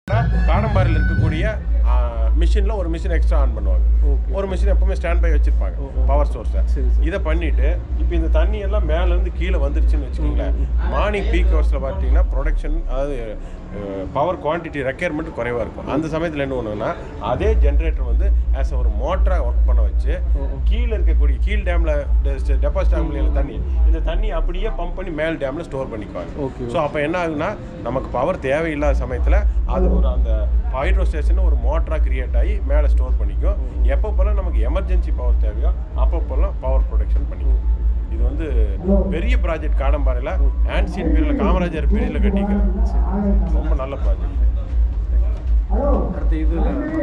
காடம்பாறையில் இருக்கக்கூடிய மிஷினில் ஒரு மிஷின் எக்ஸ்ட்ரா ஆன் பண்ணுவாங்க Okay. ஒரு மிஷின் எப்பவுமே ஸ்டாண்ட் பை வச்சிருப்பாங்க ஓ, ஓ. பவர் சோர்ஸை சரி, சரி. இதை பண்ணிட்டு இப்போ இந்த தண்ணி எல்லாம் மேலேருந்து கீழே வந்துருச்சுன்னு வச்சுக்கோங்களேன் மார்னிங் பீக் ஹவர்ஸில் பார்த்தீங்கன்னா ப்ரொடக்ஷன் அதாவது பவர் குவான்டிட்டி ரெக்யர்மெண்ட் குறைவாக இருக்கும் அந்த சமயத்தில் என்ன பண்ணுவோம்னா அதே ஜென்ரேட்டர் வந்து ஆஸ் ஒரு மோட்டராக ஒர்க் பண்ண வச்சு கீழே இருக்கக்கூடிய கீழ் டேமில் டெபாசிட் டேம்ல தண்ணி இந்த தண்ணி அப்படியே பம்ப் பண்ணி மேல் டேமில் ஸ்டோர் பண்ணிக்குவாங்க ஓகே ஸோ அப்போ என்ன ஆகுன்னா நமக்கு பவர் தேவையில்லாத சமயத்தில் அது ஒரு அந்த ஹைட்ரோ ஸ்டேஷன் ஒரு மோட்டராக கிரியேட் ஆகி மேலே ஸ்டோர் பண்ணிக்கும் எப்போ போல நமக்கு எமர்ஜென்சி பவர் தேவையோ அப்போ போல பவர் ப்ரொடக்ஷன் பண்ணிக்கும் இது வந்து பெரிய ப்ராஜெக்ட் காடம்பாறையில் ஆன்சியன் பீரியடில் காமராஜர் பீரியடில் கட்டிக்கிறது ரொம்ப நல்ல ப்ராஜெக்ட் அடுத்து இது